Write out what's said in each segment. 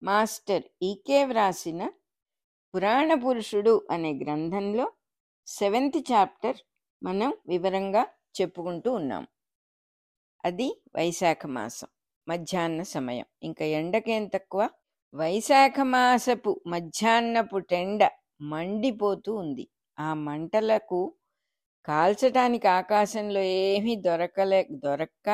master ఈకే వ్రాసిన పురాణ పురుషుడు అనే గ్రంథంలో సెవెంత్ చాప్టర్ మనం వివరంగా చెప్పుకుంటూ ఉన్నాం అది వైశాఖ మాసం మధ్యాహ్న సమయం ఇంకా ఎండకేం తక్కువ వైశాఖ మాసపు మధ్యాహ్నపు టెండ మండిపోతూ ఉంది ఆ మంటలకు కాల్చటానికి ఆకాశంలో ఏమీ దొరకలే దొరక్క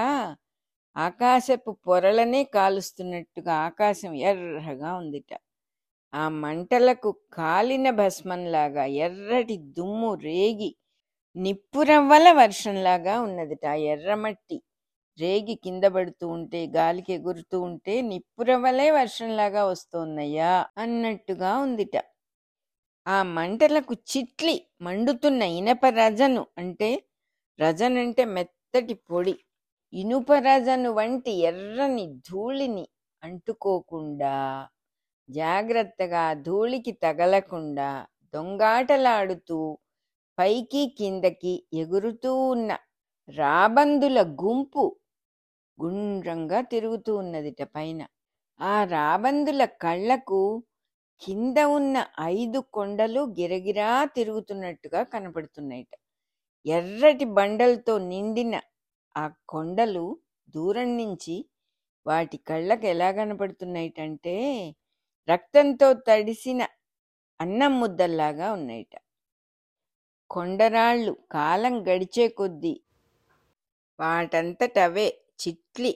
ఆకాశపు పొరలనే కాలుస్తున్నట్టుగా ఆకాశం ఎర్రగా ఉందిట ఆ మంటలకు కాలిన భస్మంలాగా ఎర్రటి దుమ్ము రేగి నిప్పురవ్వల వర్షంలాగా ఉన్నదిట ఆ ఎర్రమట్టి రేగి కింద పడుతూ ఉంటే గాలికి ఎగురుతూ ఉంటే నిప్పురవ్వలే వర్షంలాగా వస్తోందయ్యా అన్నట్టుగా ఉందిట ఆ మంటలకు చిట్లి మండుతున్న ఇనప రజను అంటే రజనంటే మెత్తటి పొడి ఇనుప రజను వంటి ఎర్రని ధూళిని అంటుకోకుండా జాగ్రత్తగా ధూళికి తగలకుండా దొంగాటలాడుతూ పైకి కిందకి ఎగురుతూ ఉన్న రాబందుల గుంపు గుండ్రంగా తిరుగుతూ ఉన్నదిట పైన ఆ రాబందుల కళ్ళకు కింద ఉన్న ఐదు కొండలు గిరగిరా తిరుగుతున్నట్టుగా కనపడుతున్నాయిట ఎర్రటి బండలతో నిండిన ఆ కొండలు దూరం నుంచి వాటి కళ్ళకు ఎలా కనపడుతున్నాయిటంటే రక్తంతో తడిసిన అన్నం ముద్దల్లాగా ఉన్నాయిట కొండరాళ్ళు కాలం గడిచే కొద్దీ వాటంతటవే చిట్లి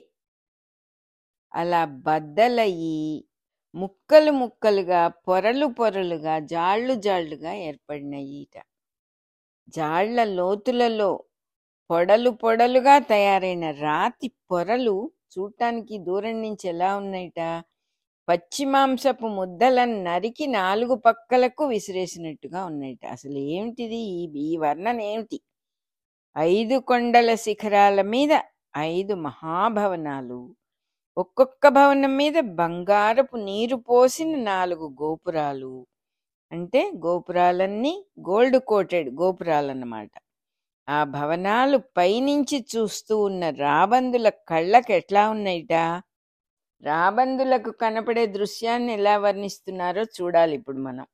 అలా బద్దలయ్యి ముక్కలు ముక్కలుగా పొరలు పొరలుగా జాళ్ళు జాళ్ళుగా ఏర్పడినాయిట జాళ్ల లోతులలో పొడలు పొడలుగా తయారైన రాతి పొరలు చూడటానికి దూరం నుంచి ఎలా ఉన్నాయిట పచ్చి మాంసపు ముద్దలను నరికి నాలుగు పక్కలకు విసిరేసినట్టుగా ఉన్నాయిట అసలు ఏమిటిది ఈ ఈ వర్ణన ఏమిటి ఐదు కొండల శిఖరాల మీద ఐదు మహాభవనాలు ఒక్కొక్క భవనం మీద బంగారపు నీరు పోసిన నాలుగు గోపురాలు అంటే గోపురాలన్నీ గోల్డ్ కోటెడ్ గోపురాలన్నమాట ఆ భవనాలు పైనుంచి చూస్తూ ఉన్న రాబందుల కళ్ళకు ఎట్లా ఉన్నాయిట రాబందులకు కనపడే దృశ్యాన్ని ఎలా వర్ణిస్తున్నారో చూడాలి ఇప్పుడు మనం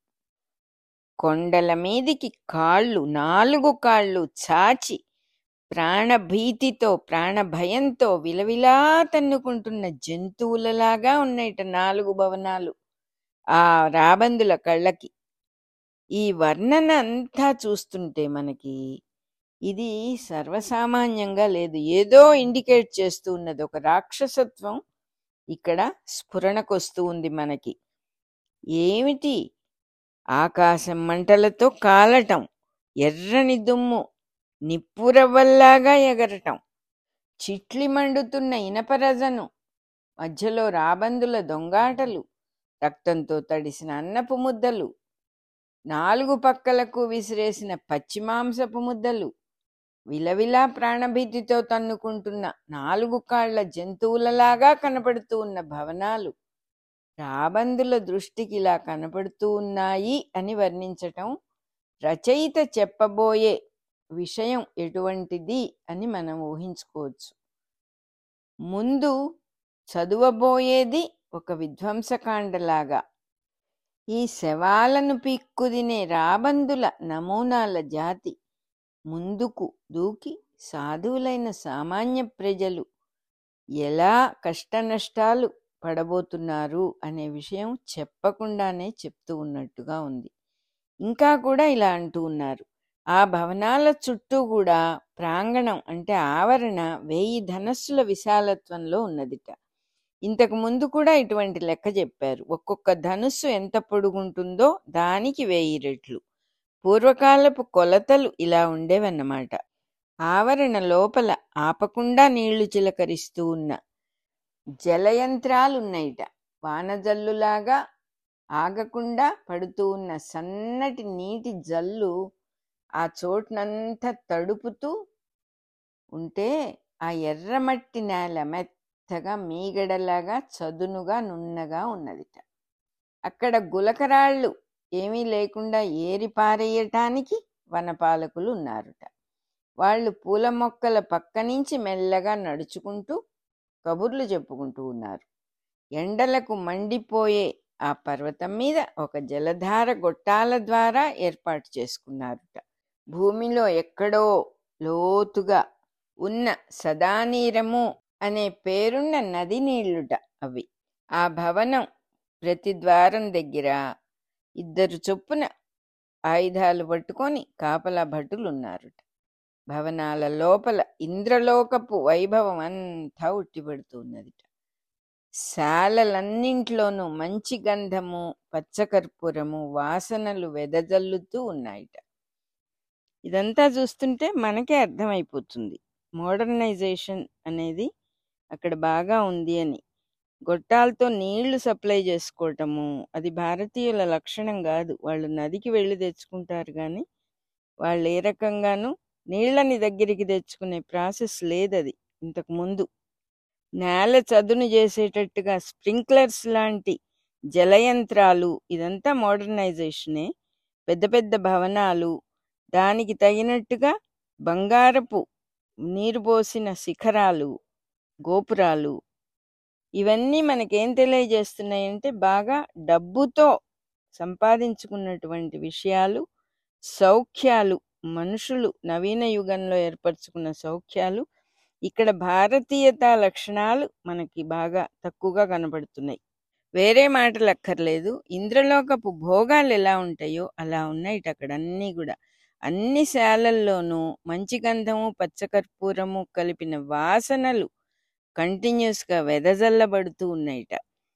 కొండల మీదికి కాళ్ళు నాలుగు కాళ్ళు చాచి ప్రాణభీతితో ప్రాణభయంతో విలవిలా తన్నుకుంటున్న జంతువులలాగా ఉన్నాయిట నాలుగు భవనాలు ఆ రాబందుల కళ్ళకి ఈ వర్ణన అంతా చూస్తుంటే మనకి ఇది సర్వసామాన్యంగా లేదు ఏదో ఇండికేట్ చేస్తూ ఉన్నది ఒక రాక్షసత్వం ఇక్కడ స్ఫురణకొస్తూ ఉంది మనకి ఏమిటి ఆకాశం మంటలతో కాలటం ఎర్రని దుమ్ము నిప్పురవ్వల్లాగా ఎగరటం చిట్లి మండుతున్న ఇనపరజను మధ్యలో రాబందుల దొంగాటలు రక్తంతో తడిసిన అన్నపు ముద్దలు నాలుగు పక్కలకు విసిరేసిన పచ్చిమాంసపు ముద్దలు విలవిలా ప్రాణభీతితో తన్నుకుంటున్న నాలుగు కాళ్ల జంతువులలాగా కనపడుతూ ఉన్న భవనాలు రాబందుల దృష్టికి ఇలా కనపడుతూ ఉన్నాయి అని వర్ణించటం రచయిత చెప్పబోయే విషయం ఎటువంటిది అని మనం ఊహించుకోవచ్చు ముందు చదువబోయేది ఒక విధ్వంసకాండలాగా ఈ శవాలను పీక్కుదినే రాబందుల నమూనాల జాతి ముందుకు దూకి సాధువులైన సామాన్య ప్రజలు ఎలా కష్టనష్టాలు పడబోతున్నారు అనే విషయం చెప్పకుండానే చెప్తూ ఉన్నట్టుగా ఉంది ఇంకా కూడా ఇలా అంటూ ఉన్నారు ఆ భవనాల చుట్టూ కూడా ప్రాంగణం అంటే ఆవరణ వెయ్యి ధనస్సుల విశాలత్వంలో ఉన్నదిట ఇంతకు ముందు కూడా ఇటువంటి లెక్క చెప్పారు ఒక్కొక్క ధనుస్సు ఎంత పొడుగుంటుందో దానికి వెయ్యి రెట్లు పూర్వకాలపు కొలతలు ఇలా ఉండేవన్నమాట ఆవరణ లోపల ఆపకుండా నీళ్లు చిలకరిస్తూ ఉన్న జలయంత్రాలున్నాయిట వానజల్లులాగా ఆగకుండా పడుతూ ఉన్న సన్నటి నీటి జల్లు ఆ చోటునంతా తడుపుతూ ఉంటే ఆ ఎర్రమట్టి నేల మెత్తగా మీగడలాగా చదునుగా నున్నగా ఉన్నదిట అక్కడ గులకరాళ్ళు ఏమీ లేకుండా ఏరి పారేయటానికి వనపాలకులు ఉన్నారుట వాళ్ళు పూల మొక్కల పక్క నుంచి మెల్లగా నడుచుకుంటూ కబుర్లు చెప్పుకుంటూ ఉన్నారు ఎండలకు మండిపోయే ఆ పర్వతం మీద ఒక జలధార గొట్టాల ద్వారా ఏర్పాటు చేసుకున్నారుట భూమిలో ఎక్కడో లోతుగా ఉన్న సదానీరము అనే పేరున్న నది నీళ్లుట అవి ఆ భవనం ప్రతి ద్వారం దగ్గర ఇద్దరు చొప్పున ఆయుధాలు పట్టుకొని కాపలా భటులు ఉన్నారుట భవనాల లోపల ఇంద్రలోకపు వైభవం అంతా ఉట్టిపడుతున్నదిట శాలలన్నింట్లోనూ మంచి గంధము పచ్చకర్పూరము వాసనలు వెదజల్లుతూ ఉన్నాయిట ఇదంతా చూస్తుంటే మనకే అర్థమైపోతుంది మోడర్నైజేషన్ అనేది అక్కడ బాగా ఉంది అని గొట్టాలతో నీళ్లు సప్లై చేసుకోవటము అది భారతీయుల లక్షణం కాదు వాళ్ళు నదికి వెళ్ళి తెచ్చుకుంటారు కానీ వాళ్ళు ఏ రకంగానూ నీళ్ళని దగ్గరికి తెచ్చుకునే ప్రాసెస్ లేదది ఇంతకు ముందు నేల చదును చేసేటట్టుగా స్ప్రింక్లర్స్ లాంటి జలయంత్రాలు ఇదంతా మోడర్నైజేషనే పెద్ద పెద్ద భవనాలు దానికి తగినట్టుగా బంగారపు నీరు పోసిన శిఖరాలు గోపురాలు ఇవన్నీ మనకేం తెలియజేస్తున్నాయంటే బాగా డబ్బుతో సంపాదించుకున్నటువంటి విషయాలు సౌఖ్యాలు మనుషులు నవీన యుగంలో ఏర్పరచుకున్న సౌఖ్యాలు ఇక్కడ భారతీయత లక్షణాలు మనకి బాగా తక్కువగా కనబడుతున్నాయి వేరే మాటలు అక్కర్లేదు ఇంద్రలోకపు భోగాలు ఎలా ఉంటాయో అలా ఉన్నాయి అక్కడ అన్నీ కూడా అన్ని శాలల్లోనూ మంచి గంధము పచ్చకర్పూరము కలిపిన వాసనలు కంటిన్యూస్ గా వెదజల్లబడుతూ ఉన్నాయిట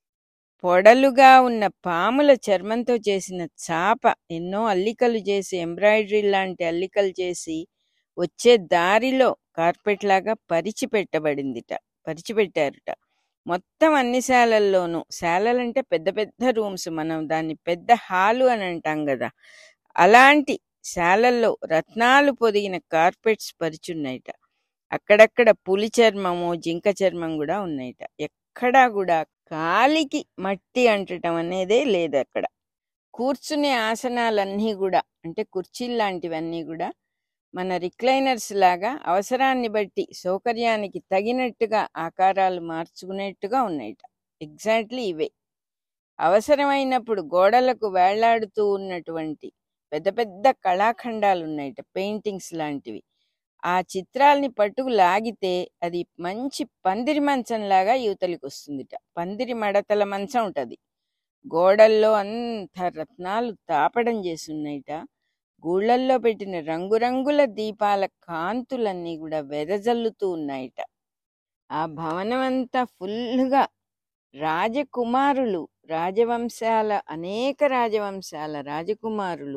పొడలుగా ఉన్న పాముల చర్మంతో చేసిన చాప ఎన్నో అల్లికలు చేసి ఎంబ్రాయిడరీ లాంటి అల్లికలు చేసి వచ్చే దారిలో కార్పెట్ లాగా పరిచి పెట్టబడిందిట పరిచి పెట్టారుట మొత్తం అన్ని శాలల్లోనూ శాలలంటే పెద్ద పెద్ద రూమ్స్ మనం దాన్ని పెద్ద హాలు అని అంటాం కదా అలాంటి శాలల్లో రత్నాలు పొదిగిన కార్పెట్స్ పరిచున్నాయిట అక్కడక్కడ పులి చర్మము జింక చర్మం కూడా ఉన్నాయిట ఎక్కడా కూడా కాలికి మట్టి అంటటం అనేదే లేదు అక్కడ కూర్చునే ఆసనాలన్నీ కూడా అంటే కుర్చీలు లాంటివన్నీ కూడా మన రిక్లైనర్స్ లాగా అవసరాన్ని బట్టి సౌకర్యానికి తగినట్టుగా ఆకారాలు మార్చుకునేట్టుగా ఉన్నాయిట ఎగ్జాక్ట్లీ ఇవే అవసరమైనప్పుడు గోడలకు వేళ్లాడుతూ ఉన్నటువంటి పెద్ద పెద్ద కళాఖండాలు ఉన్నాయిట పెయింటింగ్స్ లాంటివి ఆ చిత్రాల్ని పట్టుకు లాగితే అది మంచి పందిరి మంచం లాగా యువతలికి వస్తుందిట పందిరి మడతల మంచం ఉంటది గోడల్లో అంత రత్నాలు తాపడం చేసి ఉన్నాయిట గూళ్ళల్లో పెట్టిన రంగురంగుల దీపాల కాంతులన్నీ కూడా వెదజల్లుతూ ఉన్నాయిట ఆ భవనం అంతా ఫుల్గా రాజకుమారులు రాజవంశాల అనేక రాజవంశాల రాజకుమారులు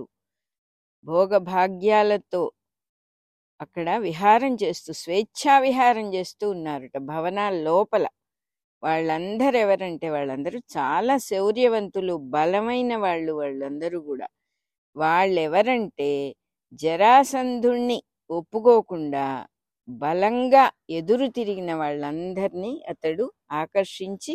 భోగభాగ్యాలతో అక్కడ విహారం చేస్తూ స్వేచ్ఛా విహారం చేస్తూ ఉన్నారట భవనాల లోపల వాళ్ళందరూ ఎవరంటే వాళ్ళందరూ చాలా శౌర్యవంతులు బలమైన వాళ్ళు వాళ్ళందరూ కూడా వాళ్ళెవరంటే జరాసంధుణ్ణి ఒప్పుకోకుండా బలంగా ఎదురు తిరిగిన వాళ్ళందరినీ అతడు ఆకర్షించి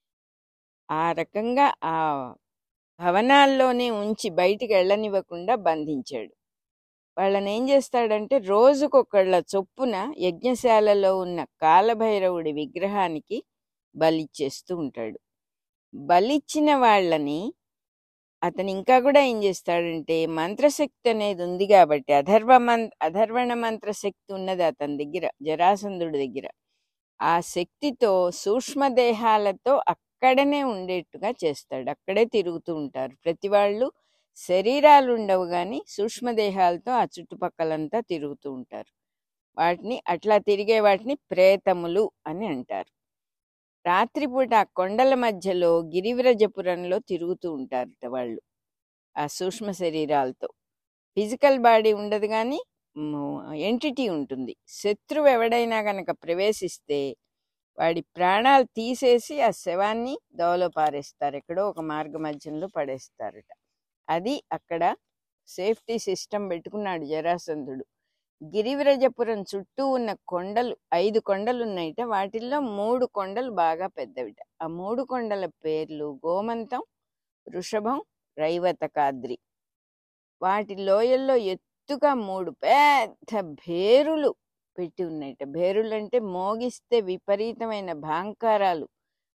ఆ రకంగా ఆ భవనాల్లోనే ఉంచి బయటికి వెళ్ళనివ్వకుండా బంధించాడు వాళ్ళని ఏం చేస్తాడంటే రోజుకొకళ్ళ చొప్పున యజ్ఞశాలలో ఉన్న కాలభైరవుడి విగ్రహానికి బలిచ్చేస్తూ ఉంటాడు బలిచ్చిన వాళ్ళని అతను ఇంకా కూడా ఏం చేస్తాడంటే మంత్రశక్తి అనేది ఉంది కాబట్టి అధర్వ మం అధర్వణ మంత్రశక్తి ఉన్నది అతని దగ్గర జరాసంధుడి దగ్గర ఆ శక్తితో సూక్ష్మదేహాలతో అక్కడనే ఉండేట్టుగా చేస్తాడు అక్కడే తిరుగుతూ ఉంటారు ప్రతి వాళ్ళు శరీరాలు ఉండవు కానీ సూక్ష్మదేహాలతో ఆ చుట్టుపక్కలంతా తిరుగుతూ ఉంటారు వాటిని అట్లా తిరిగే వాటిని ప్రేతములు అని అంటారు రాత్రిపూట ఆ కొండల మధ్యలో గిరివ్రజపురంలో తిరుగుతూ ఉంటారట వాళ్ళు ఆ సూక్ష్మ శరీరాలతో ఫిజికల్ బాడీ ఉండదు కానీ ఎంటిటీ ఉంటుంది శత్రువు ఎవడైనా గనక ప్రవేశిస్తే వాడి ప్రాణాలు తీసేసి ఆ శవాన్ని దోవలో పారేస్తారు ఎక్కడో ఒక మార్గ మధ్యంలో పడేస్తారట అది అక్కడ సేఫ్టీ సిస్టమ్ పెట్టుకున్నాడు జరాసంధుడు గిరివిరజపురం చుట్టూ ఉన్న కొండలు ఐదు కొండలు ఉన్నాయిట వాటిల్లో మూడు కొండలు బాగా పెద్దవిట ఆ మూడు కొండల పేర్లు గోమంతం వృషభం రైవతకాద్రి వాటి లోయల్లో ఎత్తుగా మూడు పెద్ద భేరులు పెట్టి ఉన్నాయిట భేరులు అంటే మోగిస్తే విపరీతమైన భాంకారాలు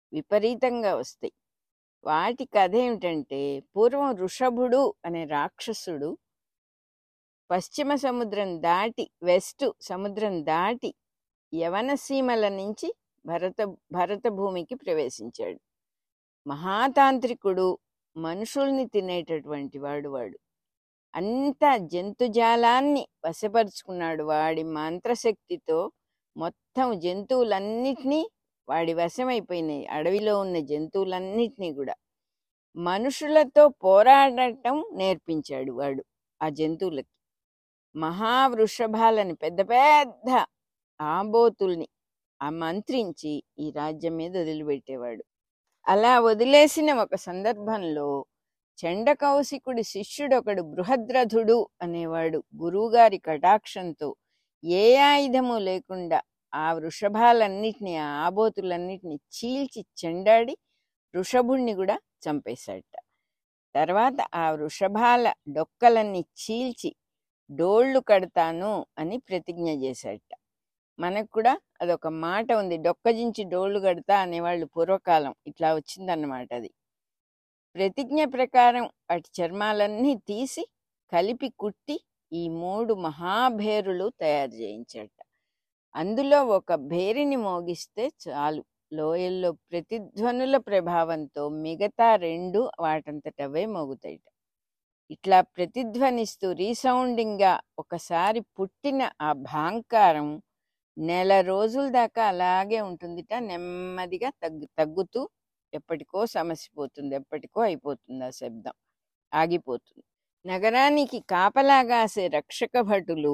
విపరీతంగా వస్తాయి వాటి కథ ఏమిటంటే పూర్వం ఋషభుడు అనే రాక్షసుడు పశ్చిమ సముద్రం దాటి వెస్ట్ సముద్రం దాటి యవన సీమల నుంచి భరత భరత భూమికి ప్రవేశించాడు మహాతాంత్రికుడు మనుషుల్ని తినేటటువంటి వాడు వాడు అంత జంతుజాలాన్ని వశపరుచుకున్నాడు వాడి మంత్రశక్తితో మొత్తం జంతువులన్నిటినీ వాడి వశమైపోయినాయి అడవిలో ఉన్న జంతువులన్నిటినీ కూడా మనుషులతో పోరాడటం నేర్పించాడు వాడు ఆ జంతువులకి మహావృషభాలని పెద్ద పెద్ద ఆబోతుల్ని ఆ మంత్రించి ఈ రాజ్యం మీద వదిలిపెట్టేవాడు అలా వదిలేసిన ఒక సందర్భంలో చండకౌశికుడి శిష్యుడొకడు బృహద్రథుడు అనేవాడు గురువుగారి కటాక్షంతో ఏ ఆయుధము లేకుండా ఆ వృషభాలన్నిటిని ఆ ఆబోతులన్నిటిని చీల్చి చెండాడి వృషభుణ్ణి కూడా చంపేశాడట తర్వాత ఆ వృషభాల డొక్కలన్నీ చీల్చి డోళ్ళు కడతాను అని ప్రతిజ్ఞ చేశాడట మనకు కూడా అదొక మాట ఉంది డొక్కజించి డోళ్ళు కడతా అనేవాళ్ళు పూర్వకాలం ఇట్లా వచ్చిందన్నమాట అది ప్రతిజ్ఞ ప్రకారం వాటి చర్మాలన్నీ తీసి కలిపి కుట్టి ఈ మూడు మహాభేరులు తయారు చేయించట అందులో ఒక భేరిని మోగిస్తే చాలు లోయల్లో ప్రతిధ్వనుల ప్రభావంతో మిగతా రెండు వాటంతటవే మోగుతాయిట ఇట్లా ప్రతిధ్వనిస్తూ రీసౌండింగ్గా ఒకసారి పుట్టిన ఆ భాంకారం నెల రోజుల దాకా అలాగే ఉంటుందిట నెమ్మదిగా తగ్గు తగ్గుతూ ఎప్పటికో సమసిపోతుంది ఎప్పటికో అయిపోతుంది ఆ శబ్దం ఆగిపోతుంది నగరానికి కాపలాగాసే రక్షక భటులు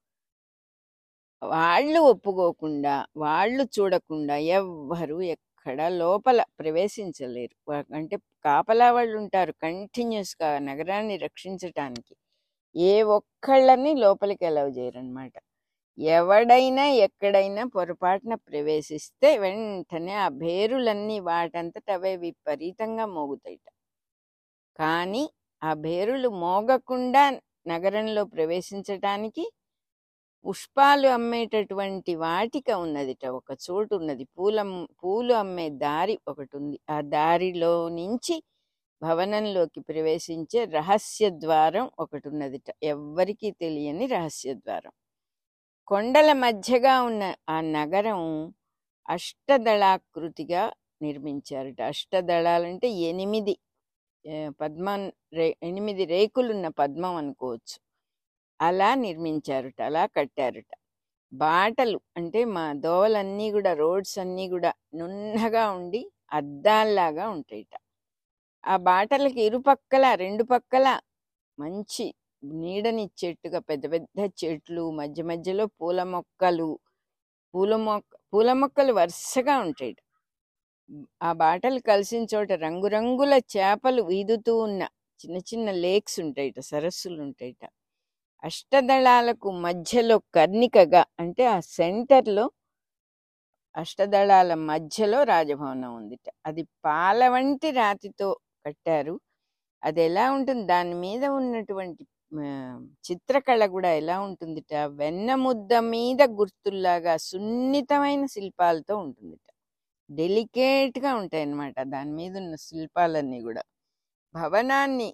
వాళ్ళు ఒప్పుకోకుండా వాళ్ళు చూడకుండా ఎవ్వరు ఎక్కడ లోపల ప్రవేశించలేరు వా- అంటే కాపలా వాళ్ళు ఉంటారు కంటిన్యూస్గా నగరాన్ని రక్షించటానికి ఏ ఒక్కళ్ళని లోపలికి అలౌ చేయరనమాట ఎవడైనా ఎక్కడైనా పొరపాటున ప్రవేశిస్తే వెంటనే ఆ భేరులన్నీ వాటంతట అవే విపరీతంగా మోగుతాయిట కానీ ఆ భేరులు మోగకుండా నగరంలో ప్రవేశించటానికి పుష్పాలు అమ్మేటటువంటి వాటిక ఉన్నదిట ఒక చోటు ఉన్నది పూల పూలు అమ్మే దారి ఒకటి ఉంది ఆ దారిలో నుంచి భవనంలోకి ప్రవేశించే రహస్య ద్వారం ఒకటి ఉన్నదిట ఎవ్వరికీ తెలియని రహస్య ద్వారం కొండల మధ్యగా ఉన్న ఆ నగరం అష్టదళాకృతిగా నిర్మించారట అష్టదళాలంటే ఎనిమిది ఏ, పద్మం రే ఎనిమిది రేకులున్న పద్మం అనుకోవచ్చు అలా నిర్మించారుట అలా కట్టారుట బాటలు అంటే మా దోవలన్నీ కూడా రోడ్స్ అన్నీ కూడా నున్నగా ఉండి అద్దాల్లాగా ఉంటాయిట ఆ బాటలకి ఇరుపక్కల రెండు పక్కల మంచి నీడనిచ్చేట్టుగా పెద్ద పెద్ద చెట్లు మధ్య మధ్యలో పూల మొక్కలు పూల మొక్క పూల మొక్కలు వరుసగా ఉంటాయి ఆ బాటలు కలిసిన చోట రంగురంగుల చేపలు ఈదుతూ ఉన్న చిన్న చిన్న లేక్స్ ఉంటాయిట సరస్సులు ఉంటాయిట అష్టదళాలకు మధ్యలో కర్ణికగా అంటే ఆ సెంటర్లో అష్టదళాల మధ్యలో రాజభవనం ఉందిట అది పాల వంటి రాతితో కట్టారు అది ఎలా ఉంటుంది దాని మీద ఉన్నటువంటి ఆ, చిత్రకళ కూడా ఎలా ఉంటుందిట వెన్న ముద్ద మీద గుర్తుల్లాగా సున్నితమైన శిల్పాలతో ఉంటుందిట డెలికేట్ గా ఉంటాయి అన్నమాట దాని మీద ఉన్న శిల్పాలన్నీ కూడా భవనాన్ని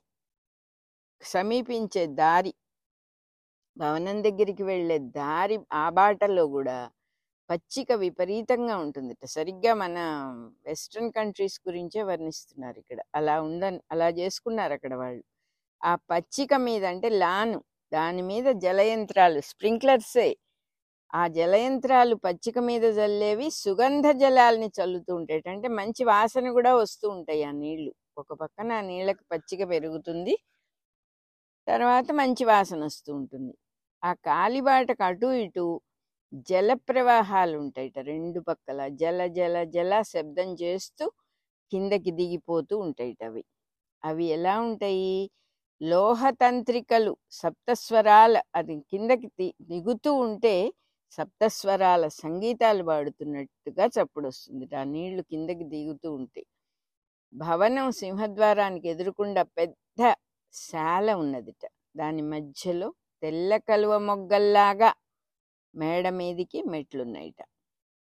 సమీపించే దారి భవనం దగ్గరికి వెళ్ళే దారి ఆ బాటలో కూడా పచ్చిక విపరీతంగా ఉంటుందిట సరిగ్గా మన వెస్ట్రన్ కంట్రీస్ గురించే వర్ణిస్తున్నారు ఇక్కడ అలా ఉందని అలా చేసుకున్నారు అక్కడ వాళ్ళు ఆ పచ్చిక మీద అంటే లాను దాని మీద జలయంత్రాలు స్ప్రింక్లర్సే ఆ జలయంత్రాలు పచ్చిక మీద జల్లేవి సుగంధ జలాల్ని చల్లుతూ ఉంటాయి అంటే మంచి వాసన కూడా వస్తూ ఉంటాయి ఆ నీళ్లు ఒక పక్కన ఆ నీళ్ళకి పచ్చిక పెరుగుతుంది తర్వాత మంచి వాసన వస్తూ ఉంటుంది ఆ కాలిబాటకు అటు ఇటు జల ప్రవాహాలు ఉంటాయిట రెండు పక్కల జల జల జల శబ్దం చేస్తూ కిందకి దిగిపోతూ ఉంటాయిట అవి అవి ఎలా ఉంటాయి లోహతంత్రికలు సప్తస్వరాల అది కిందకి ది- దిగుతూ ఉంటే సప్తస్వరాల సంగీతాలు పాడుతున్నట్టుగా చప్పుడు వస్తుంది ఆ నీళ్లు కిందకి దిగుతూ ఉంటాయి భవనం సింహద్వారానికి ఎదురుకుండా పెద్ద శాల ఉన్నదిట దాని మధ్యలో తెల్ల కలువ మొగ్గల్లాగా మేడ మీదికి మెట్లున్నాయిట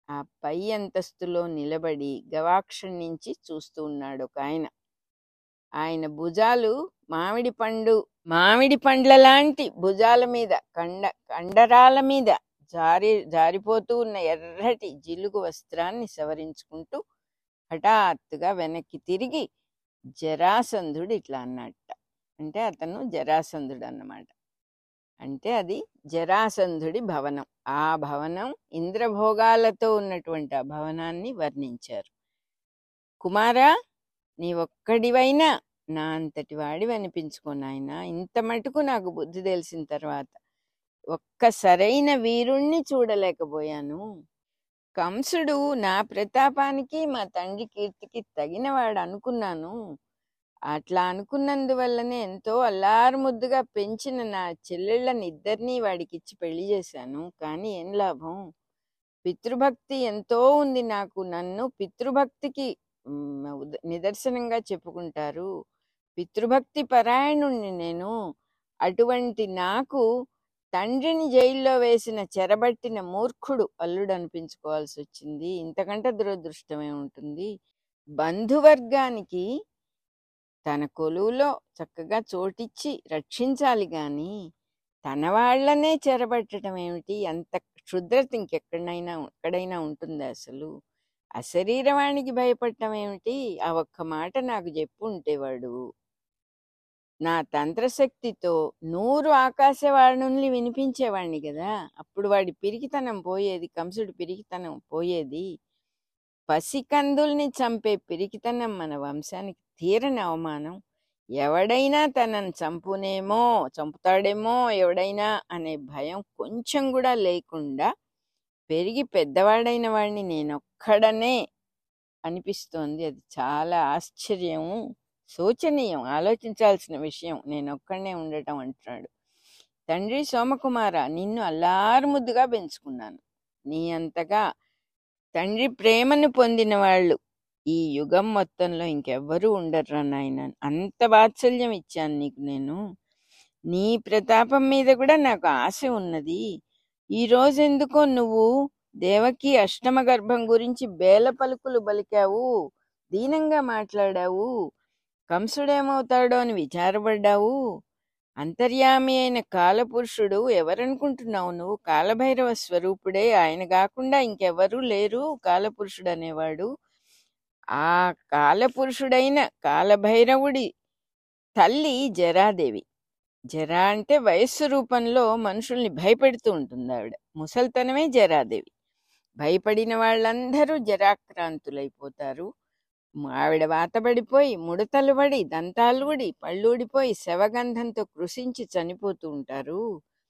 ఆ పై అంతస్తులో నిలబడి గవాక్షం నుంచి చూస్తూ ఉన్నాడు ఒక ఆయన ఆయన భుజాలు మామిడి పండు మామిడి పండ్ల లాంటి భుజాల మీద కండ కండరాల మీద జారి జారిపోతూ ఉన్న ఎర్రటి జిలుగు వస్త్రాన్ని సవరించుకుంటూ హఠాత్తుగా వెనక్కి తిరిగి జరాసంధుడు ఇట్లా అన్నట్ట అంటే అతను జరాసంధుడు అన్నమాట అంటే అది జరాసంధుడి భవనం ఆ భవనం ఇంద్రభోగాలతో ఉన్నటువంటి ఆ భవనాన్ని వర్ణించారు కుమారా నీ ఒక్కడివైనా నా అంతటి వాడివి అనిపించుకో నాయనా ఇంత మటుకు నాకు బుద్ధి తెలిసిన తర్వాత ఒక్క సరైన వీరుణ్ణి చూడలేకపోయాను కంసుడు నా ప్రతాపానికి మా తండ్రి కీర్తికి తగినవాడు అనుకున్నాను అట్లా అనుకున్నందువల్లనే ఎంతో అల్లారు ముద్దుగా పెంచిన నా చెల్లెళ్ళని ఇద్దరినీ వాడికి ఇచ్చి పెళ్లి చేశాను కానీ ఏం లాభం పితృభక్తి ఎంతో ఉంది నాకు నన్ను పితృభక్తికి మ్, ఉద- నిదర్శనంగా చెప్పుకుంటారు పితృభక్తి పరాయణుణ్ణి నేను అటువంటి నాకు తండ్రిని జైల్లో వేసిన చెరబట్టిన మూర్ఖుడు అల్లుడు అనిపించుకోవాల్సి వచ్చింది ఇంతకంటే దురదృష్టమే ఉంటుంది బంధువర్గానికి తన కొలువులో చక్కగా చోటిచ్చి రక్షించాలి గాని తన వాళ్ళనే చెరబట్టడం ఏమిటి అంత క్షుద్రత ఇంకెక్కడైనా ఎక్కడైనా ఉంటుందా అసలు అశరీరవాణికి భయపడటం ఏమిటి ఆ ఒక్క మాట నాకు చెప్పు ఉంటేవాడు నా తంత్రశక్తితో నూరు ఆకాశవాణుల్ని వినిపించేవాణ్ణి కదా అప్పుడు వాడి పిరికితనం పోయేది కంసుడి పిరికితనం పోయేది పసికందుల్ని చంపే పిరికితనం మన వంశానికి తీరని అవమానం ఎవడైనా తనని చంపునేమో చంపుతాడేమో ఎవడైనా అనే భయం కొంచెం కూడా లేకుండా పెరిగి పెద్దవాడైన వాడిని నేనొక్కడనే అనిపిస్తోంది అది చాలా ఆశ్చర్యం శోచనీయం ఆలోచించాల్సిన విషయం నేనొక్కడనే ఉండటం అంటున్నాడు తండ్రి సోమకుమార నిన్ను అల్లారు ముద్దుగా పెంచుకున్నాను నీ అంతగా తండ్రి ప్రేమను పొందిన వాళ్ళు ఈ యుగం మొత్తంలో ఇంకెవ్వరూ ఉండర్రా నాయన అంత వాత్సల్యం ఇచ్చాను నీకు నేను నీ ప్రతాపం మీద కూడా నాకు ఆశ ఉన్నది ఈ రోజు ఎందుకో నువ్వు దేవకి అష్టమ గర్భం గురించి బేల పలుకులు పలికావు దీనంగా మాట్లాడావు కంసుడేమవుతాడో అని విచారపడ్డావు అంతర్యామి అయిన కాలపురుషుడు ఎవరనుకుంటున్నావు నువ్వు కాలభైరవ స్వరూపుడే ఆయన కాకుండా ఇంకెవరూ లేరు కాలపురుషుడు అనేవాడు ఆ కాలపురుషుడైన కాలభైరవుడి తల్లి జరాదేవి జరా అంటే వయస్సు రూపంలో మనుషుల్ని భయపెడుతూ ఉంటుంది ఆవిడ ముసల్తనమే జరాదేవి భయపడిన వాళ్ళందరూ జరాక్రాంతులైపోతారు ఆవిడ వాతబడిపోయి ముడతలు పడి దంతాలు ఊడి పళ్ళు ఊడిపోయి శవగంధంతో కృషించి చనిపోతూ ఉంటారు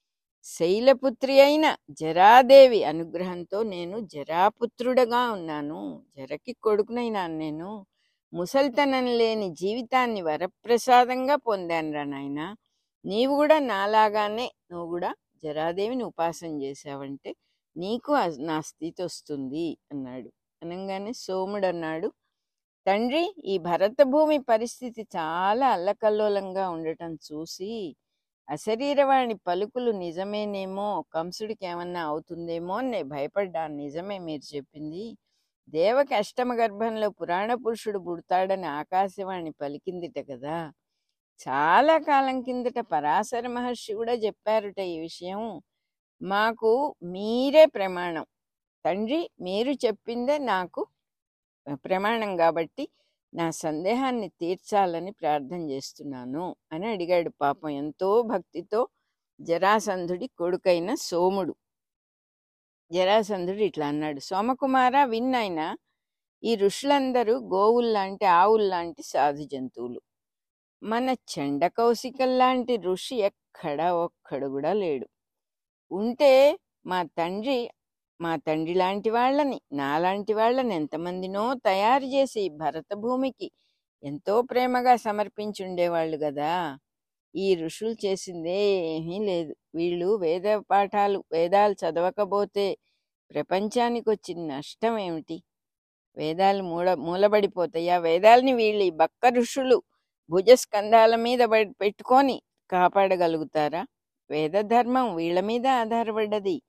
శైలపుత్రి అయిన జరాదేవి అనుగ్రహంతో నేను జరాపుత్రుడగా ఉన్నాను జరకి కొడుకునైనాను నేను ముసల్తనం లేని జీవితాన్ని వరప్రసాదంగా పొందానురా నాయన నీవు కూడా నాలాగానే నువ్వు కూడా జరాదేవిని ఉపాసన చేశావంటే నీకు ఆ- నా స్థితి వస్తుంది అన్నాడు అనగానే సోముడు అన్నాడు తండ్రి ఈ భరత భూమి పరిస్థితి చాలా అల్లకల్లోలంగా ఉండటం చూసి అశరీరవాణి పలుకులు నిజమేనేమో కంసుడికి ఏమన్నా అవుతుందేమో అని నేను భయపడ్డాను నిజమే మీరు చెప్పింది దేవకి అష్టమ గర్భంలో పురాణ పురుషుడు పుడతాడని ఆకాశవాణి పలికిందిట కదా చాలా కాలం కిందట పరాశర మహర్షి కూడా చెప్పారుట ఈ విషయం మాకు మీరే ప్రమాణం తండ్రి మీరు చెప్పిందే నాకు ప్రమాణం కాబట్టి నా సందేహాన్ని తీర్చాలని ప్రార్థన చేస్తున్నాను అని అడిగాడు పాపం ఎంతో భక్తితో జరాసంధుడి కొడుకైన సోముడు జరాసంధుడు ఇట్లా అన్నాడు సోమకుమార విన్నాయన ఈ ఋషులందరూ గోవుల్లాంటి ఆవుల్లాంటి సాధు జంతువులు మన చండకౌశికల్లాంటి ఋషి ఎక్కడా ఒక్కడు కూడా లేడు ఉంటే మా తండ్రి మా తండ్రి లాంటి వాళ్ళని నాలాంటి వాళ్ళని ఎంతమందినో తయారు చేసి భరత భూమికి ఎంతో ప్రేమగా సమర్పించుండేవాళ్ళు కదా ఈ ఋషులు చేసిందే ఏమీ లేదు వీళ్ళు వేద పాఠాలు వేదాలు చదవకపోతే ప్రపంచానికి వచ్చిన నష్టం ఏమిటి వేదాలు మూల మూలబడిపోతాయి ఆ వేదాల్ని వీళ్ళు ఈ బక్క ఋషులు భుజస్కంధాల మీద బె- పెట్టుకొని కాపాడగలుగుతారా వేద ధర్మం వీళ్ళ మీద ఆధారపడ్డది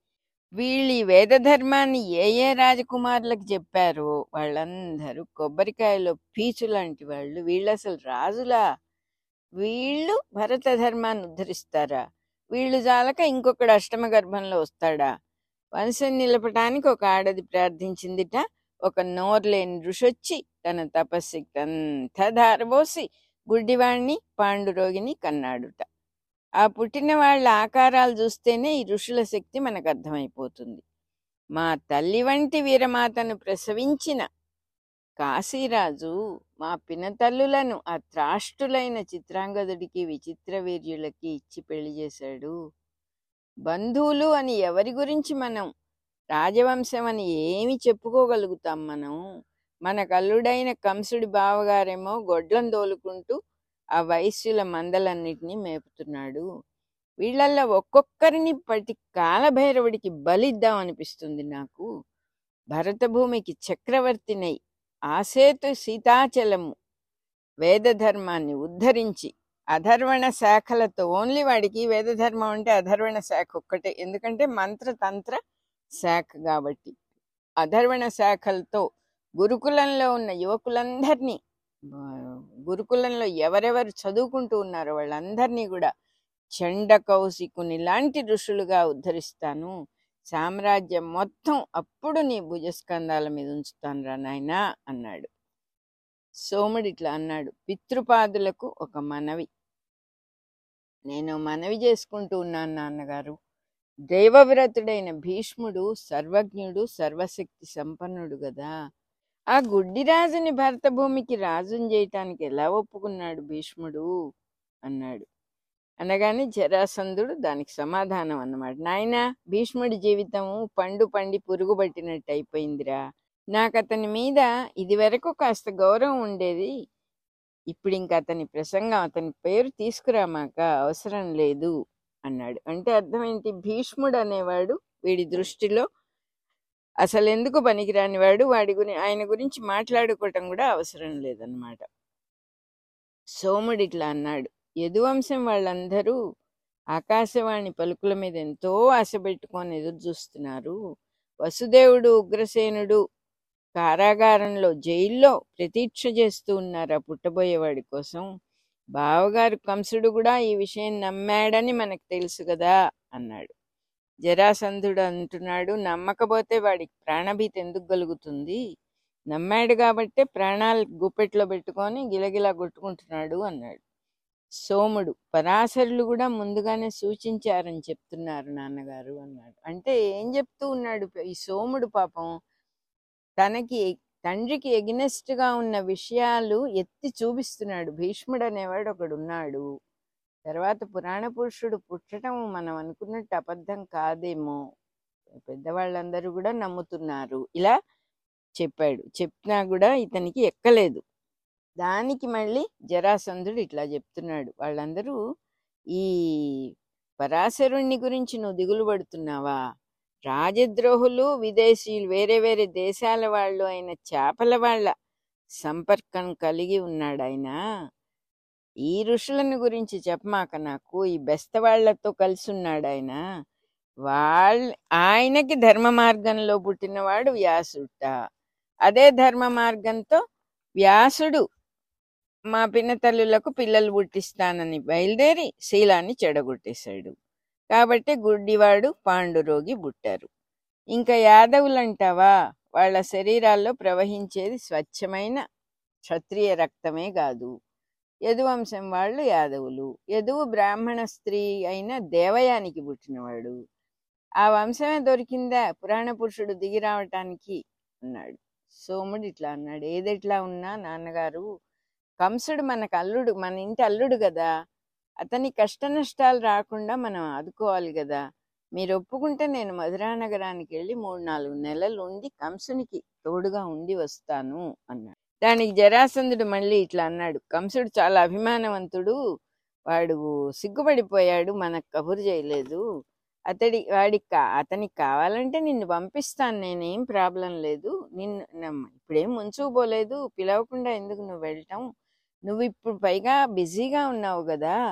వీళ్ళు ఈ వేద ధర్మాన్ని ఏ ఏ రాజకుమారులకు చెప్పారో వాళ్ళందరూ కొబ్బరికాయలో పీచు లాంటి వాళ్ళు వీళ్ళు అసలు రాజులా వీళ్ళు భరత ధర్మాన్ని ఉద్ధరిస్తారా వీళ్ళు జాలక ఇంకొకడు అష్టమ గర్భంలో వస్తాడా వంశం నిలపటానికి ఒక ఆడది ప్రార్థించిందిట ఒక నోర్లేని ఋషొచ్చి తన తపస్సుకి అంతా ధారబోసి గుడ్డివాణ్ణి పాండురోగిని కన్నాడుట ఆ పుట్టిన వాళ్ళ ఆకారాలు చూస్తేనే ఈ ఋషుల శక్తి మనకు అర్థమైపోతుంది మా తల్లి వంటి వీరమాతను ప్రసవించిన కాశీరాజు మా పినతల్లులను ఆ త్రాష్టులైన చిత్రాంగదుడికి విచిత్ర వీర్యులకి ఇచ్చి పెళ్లి చేశాడు బంధువులు అని ఎవరి గురించి మనం రాజవంశం అని ఏమి చెప్పుకోగలుగుతాం మనం మన కల్లుడైన కంసుడి బావగారేమో గొడ్లను తోలుకుంటూ ఆ వైశ్యుల మందలన్నిటినీ మేపుతున్నాడు వీళ్ళల్లో ఒక్కొక్కరిని పట్టి కాలభైరవుడికి బలిద్దాం అనిపిస్తుంది నాకు భరత భూమికి చక్రవర్తినై ఆసేతు సీతాచలము వేద ధర్మాన్ని ఉద్ధరించి అధర్వణ శాఖలతో ఓన్లీ వాడికి వేద ధర్మం అంటే అధర్వణ శాఖ ఒక్కటే ఎందుకంటే మంత్ర తంత్ర శాఖ కాబట్టి అధర్వణ శాఖలతో గురుకులంలో ఉన్న యువకులందరినీ ఆ, గురుకులంలో ఎవరెవరు చదువుకుంటూ ఉన్నారో వాళ్ళందరినీ కూడా చండ కౌశికుని లాంటి ఋషులుగా ఉద్ధరిస్తాను సామ్రాజ్యం మొత్తం అప్పుడు నీ భుజస్కంధాల మీద ఉంచుతాను రా నాయనా అన్నాడు సోముడు ఇట్లా అన్నాడు పితృపాదులకు ఒక మనవి నేను మనవి చేసుకుంటూ ఉన్నాను నాన్నగారు దైవవ్రతుడైన భీష్ముడు సర్వజ్ఞుడు సర్వశక్తి సంపన్నుడు కదా ఆ గుడ్డిరాజుని భరత భూమికి రాజుని చేయటానికి ఎలా ఒప్పుకున్నాడు భీష్ముడు అన్నాడు అనగానే జరాసంధుడు దానికి సమాధానం అన్నమాట నాయనా భీష్ముడి జీవితము పండు పండి పురుగు పట్టినట్టు అయిపోయిందిరా నాకు అతని మీద ఇది వరకు కాస్త గౌరవం ఉండేది ఇప్పుడు ఇంక అతని ప్రసంగం అతని పేరు తీసుకురామాక అవసరం లేదు అన్నాడు అంటే అర్థం ఏంటి భీష్ముడు అనేవాడు వీడి దృష్టిలో అసలు ఎందుకు పనికిరాని వాడు వాడి గురి ఆయన గురించి మాట్లాడుకోవటం కూడా అవసరం లేదన్నమాట సోముడు ఇట్లా అన్నాడు యదువంశం వాళ్ళందరూ ఆకాశవాణి పలుకుల మీద ఎంతో ఆశ పెట్టుకొని ఎదురు చూస్తున్నారు వసుదేవుడు ఉగ్రసేనుడు కారాగారంలో జైల్లో ప్రతీక్ష చేస్తూ ఉన్నారు ఆ పుట్టబోయేవాడి కోసం బావగారు కంసుడు కూడా ఈ విషయం నమ్మాడని మనకు తెలుసు కదా అన్నాడు జరాసంధుడు అంటున్నాడు నమ్మకపోతే వాడికి ప్రాణభీతి ఎందుకు కలుగుతుంది నమ్మాడు కాబట్టే ప్రాణాలు గుప్పెట్లో పెట్టుకొని గిలగిలా కొట్టుకుంటున్నాడు అన్నాడు సోముడు పరాశరులు కూడా ముందుగానే సూచించారని చెప్తున్నారు నాన్నగారు అన్నాడు అంటే ఏం చెప్తూ ఉన్నాడు ఈ సోముడు పాపం తనకి తండ్రికి ఎగ్నెస్ట్ గా ఉన్న విషయాలు ఎత్తి చూపిస్తున్నాడు భీష్ముడు అనేవాడు ఒకడు ఉన్నాడు తర్వాత పురాణ పురుషుడు పుట్టడం మనం అనుకున్నట్టు అబద్ధం కాదేమో పెద్దవాళ్ళందరూ కూడా నమ్ముతున్నారు ఇలా చెప్పాడు చెప్పినా కూడా ఇతనికి ఎక్కలేదు దానికి మళ్ళీ జరాసంధుడు ఇట్లా చెప్తున్నాడు వాళ్ళందరూ ఈ పరాశరుణ్ణి గురించి నువ్వు దిగులు పడుతున్నావా రాజద్రోహులు విదేశీయులు వేరే వేరే దేశాల వాళ్ళు అయిన చేపల వాళ్ళ సంపర్కం కలిగి ఉన్నాడు ఆయన ఈ ఋషులను గురించి చెప్పమాక నాకు ఈ బెస్తవాళ్లతో కలిసి ఉన్నాడు ఆయన వాళ్ళ ఆయనకి ధర్మ మార్గంలో పుట్టినవాడు వ్యాసుట అదే ధర్మ మార్గంతో వ్యాసుడు మా పిన్నతల్లులకు పిల్లలు పుట్టిస్తానని బయలుదేరి శీలాన్ని చెడగొట్టేశాడు కాబట్టి గుడ్డివాడు పాండురోగి పుట్టారు ఇంకా యాదవులంటావా వాళ్ళ శరీరాల్లో ప్రవహించేది స్వచ్ఛమైన క్షత్రియ రక్తమే కాదు యదువంశం వాళ్ళు యాదవులు యదువు బ్రాహ్మణ స్త్రీ అయిన దేవయానికి పుట్టినవాడు ఆ వంశమే దొరికిందా పురాణ పురుషుడు దిగి రావటానికి అన్నాడు సోముడు ఇట్లా అన్నాడు ఏదెట్లా ఉన్నా నాన్నగారు కంసుడు మనకు అల్లుడు మన ఇంటి అల్లుడు కదా అతని కష్ట నష్టాలు రాకుండా మనం ఆదుకోవాలి కదా మీరు ఒప్పుకుంటే నేను మధురా నగరానికి వెళ్ళి మూడు నాలుగు నెలలు ఉండి కంసునికి తోడుగా ఉండి వస్తాను అన్నాడు దానికి జరాసంధుడు మళ్ళీ ఇట్లా అన్నాడు కంసుడు చాలా అభిమానవంతుడు వాడు సిగ్గుపడిపోయాడు మనకు కబురు చేయలేదు అతడి వాడికి కా- అతనికి కావాలంటే నిన్ను పంపిస్తాను నేనేం ప్రాబ్లం లేదు నిన్ను నమ్మ- ఇప్పుడేం ముంచుకుపోలేదు పిలవకుండా ఎందుకు నువ్వు వెళ్ళటం నువ్వు ఇప్పుడు పైగా బిజీగా ఉన్నావు కదా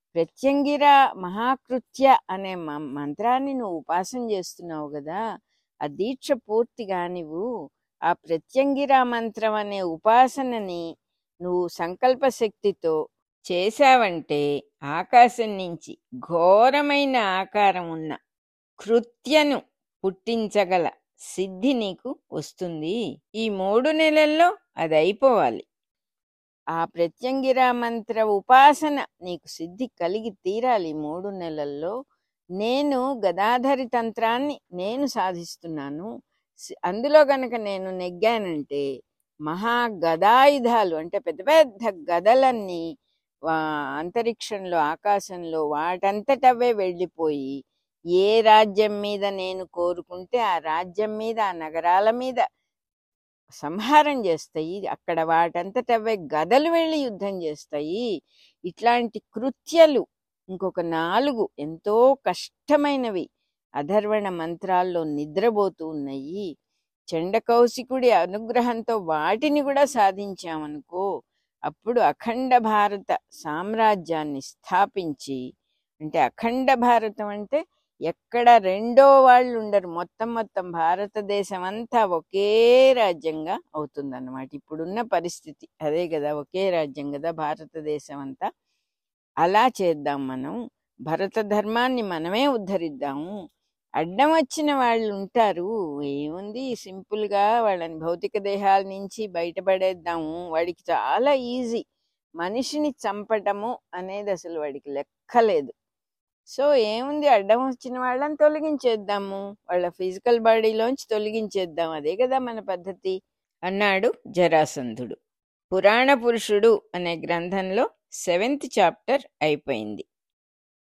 ప్రత్యంగిర మహాకృత్య అనే మ- మంత్రాన్ని నువ్వు ఉపాసన చేస్తున్నావు కదా ఆ దీక్ష పూర్తిగా నువ్వు ఆ ప్రత్యంగిర మంత్రం అనే ఉపాసనని నువ్వు సంకల్ప శక్తితో చేశావంటే ఆకాశం నుంచి ఘోరమైన ఆకారం ఉన్న కృత్యను పుట్టించగల సిద్ధి నీకు వస్తుంది ఈ మూడు నెలల్లో అది అయిపోవాలి ఆ ప్రత్యంగిర మంత్ర ఉపాసన నీకు సిద్ధి కలిగి తీరాలి ఈ మూడు నెలల్లో నేను గదాధరి తంత్రాన్ని నేను సాధిస్తున్నాను సి- అందులో గనక నేను నెగ్గానంటే మహా గదాయుధాలు అంటే పెద్ద పెద్ద గదలన్నీ వా- అంతరిక్షంలో ఆకాశంలో వాటంతటవే వెళ్ళిపోయి ఏ రాజ్యం మీద నేను కోరుకుంటే ఆ రాజ్యం మీద ఆ నగరాల మీద సంహారం చేస్తాయి అక్కడ వాటంతటవే గదలు వెళ్ళి యుద్ధం చేస్తాయి ఇట్లాంటి కృత్యలు ఇంకొక నాలుగు ఎంతో కష్టమైనవి అధర్వణ మంత్రాల్లో నిద్రపోతూ ఉన్నాయి చండకౌశికుడి అనుగ్రహంతో వాటిని కూడా సాధించామనుకో అప్పుడు అఖండ భారత సామ్రాజ్యాన్ని స్థాపించి అంటే అఖండ భారతం అంటే ఎక్కడ రెండో వాళ్ళు ఉండరు మొత్తం మొత్తం భారతదేశం అంతా ఒకే రాజ్యంగా అవుతుందన్నమాట ఇప్పుడున్న పరిస్థితి అదే కదా ఒకే రాజ్యం కదా భారతదేశం అంతా అలా చేద్దాం మనం భరత ధర్మాన్ని మనమే ఉద్ధరిద్దాము అడ్డం వచ్చిన వాళ్ళు ఉంటారు ఏముంది సింపుల్ గా వాళ్ళని భౌతిక దేహాల నుంచి బయటపడేద్దాము వాడికి చాలా ఈజీ మనిషిని చంపటము అనేది అసలు వాడికి లెక్కలేదు సో ఏముంది అడ్డం వచ్చిన వాళ్ళని తొలగించేద్దాము వాళ్ళ ఫిజికల్ బాడీలోంచి తొలగించేద్దాం అదే కదా మన పద్ధతి అన్నాడు జరాసంధుడు పురాణ పురుషుడు అనే గ్రంథంలో సెవెంత్ చాప్టర్ అయిపోయింది